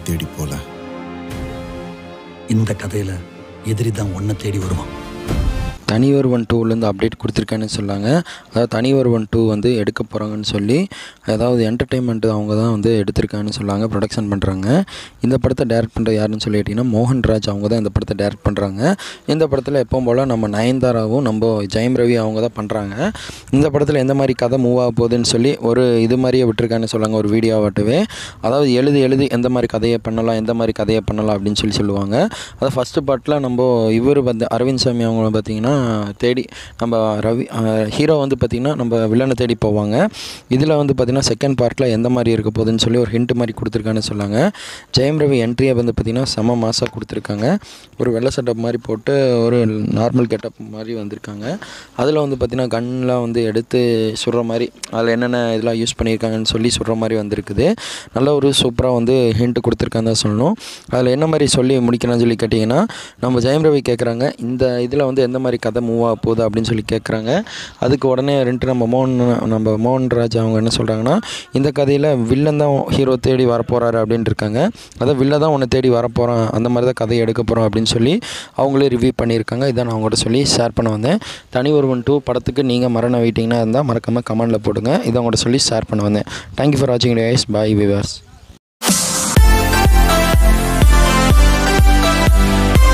தேடி போல இந்த கதையில் எதிரி தான் ஒன்றை தேடி வருவான் தனி ஒருவன் டூலேருந்து அப்டேட் கொடுத்துருக்கேன்னு சொன்னாங்க அதாவது தனி ஒருவன் டூ வந்து எடுக்க போகிறாங்கன்னு சொல்லி அதாவது என்டர்டெயின்மெண்ட் அவங்க தான் வந்து எடுத்திருக்காங்கன்னு சொன்னாங்க ப்ரொடக்ஷன் பண்ணுறாங்க இந்த படத்தை டேரக்ட் பண்ணுறது யாருன்னு சொல்லி கேட்டிங்கன்னா மோகன்ராஜ் அவங்க தான் இந்த படத்தை டேரக்ட் பண்ணுறாங்க இந்த படத்தில் எப்பவும் போல் நம்ம நயன்தாராவும் நம்ம ஜெயம் ரவி அவங்க தான் பண்ணுறாங்க இந்த படத்தில் எந்த மாதிரி கதை மூவ் ஆக போகுதுன்னு சொல்லி ஒரு இது மாதிரியே விட்டுருக்கான்னு சொல்லாங்க ஒரு வீடியோவாட்டவே அதாவது எழுதி எழுதி எந்த மாதிரி கதையை பண்ணலாம் எந்த மாதிரி கதையை பண்ணலாம் அப்படின்னு சொல்லி சொல்லுவாங்க அதாவது ஃபஸ்ட்டு பார்ட்டில் நம்ம இவர் வந்து அரவிந்த் சாமி அவங்க பார்த்தீங்கன்னா தேடி நம்ம ரவி ஹீரோ வந்து பார்த்திங்கன்னா நம்ம வில்லனை தேடி போவாங்க இதில் வந்து பார்த்திங்கன்னா செகண்ட் பார்ட்டில் எந்த மாதிரி இருக்க போகுதுன்னு சொல்லி ஒரு ஹிண்ட் மாதிரி கொடுத்துருக்கான்னு சொன்னாங்க ஜெயம் ரவி என்ட்ரியை வந்து பார்த்திங்கன்னா செம மாசாக கொடுத்துருக்காங்க ஒரு வெள்ளை செட்டப் மாதிரி போட்டு ஒரு நார்மல் கெட்டப் மாதிரி வந்திருக்காங்க அதில் வந்து பார்த்திங்கன்னா கன்லாம் வந்து எடுத்து சுடுற மாதிரி அதில் என்னென்ன இதெல்லாம் யூஸ் பண்ணியிருக்காங்கன்னு சொல்லி சுடுற மாதிரி வந்திருக்குது நல்ல ஒரு சூப்பராக வந்து ஹிண்ட் கொடுத்துருக்கான்னு தான் சொல்லணும் அதில் என்ன மாதிரி சொல்லி முடிக்கணும்னு சொல்லி கேட்டிங்கன்னா நம்ம ஜெயம் ரவி கேட்குறாங்க இந்த இதில் வந்து எந்த மாதிரி கதை மூவ் ஆக போகுது அப்படின்னு சொல்லி கேட்குறாங்க அதுக்கு உடனே ரெண்டு நம்ம மோகன் நம்ம மோகன்ராஜ் அவங்க என்ன சொல்கிறாங்கன்னா இந்த கதையில் வில்லன் தான் ஹீரோ தேடி வரப்போகிறாரு அப்படின்னு இருக்காங்க அதான் வில்ல தான் உன்னை தேடி வரப்போகிறான் அந்த மாதிரி தான் கதையை எடுக்க போகிறோம் அப்படின்னு சொல்லி அவங்களே ரிவ்யூ பண்ணியிருக்காங்க இதை நான் அவங்கள்ட்ட சொல்லி ஷேர் பண்ண வந்தேன் தனி ஒருவன் டூ படத்துக்கு நீங்கள் மரண வெயிட்டிங்னா இருந்தால் மறக்காமல் கமெண்டில் போடுங்க இதை அவங்கள்ட்ட சொல்லி ஷேர் பண்ண வந்தேன் தேங்க்யூ ஃபார் வாட்சிங் டேஸ் பாய் விவர்ஸ்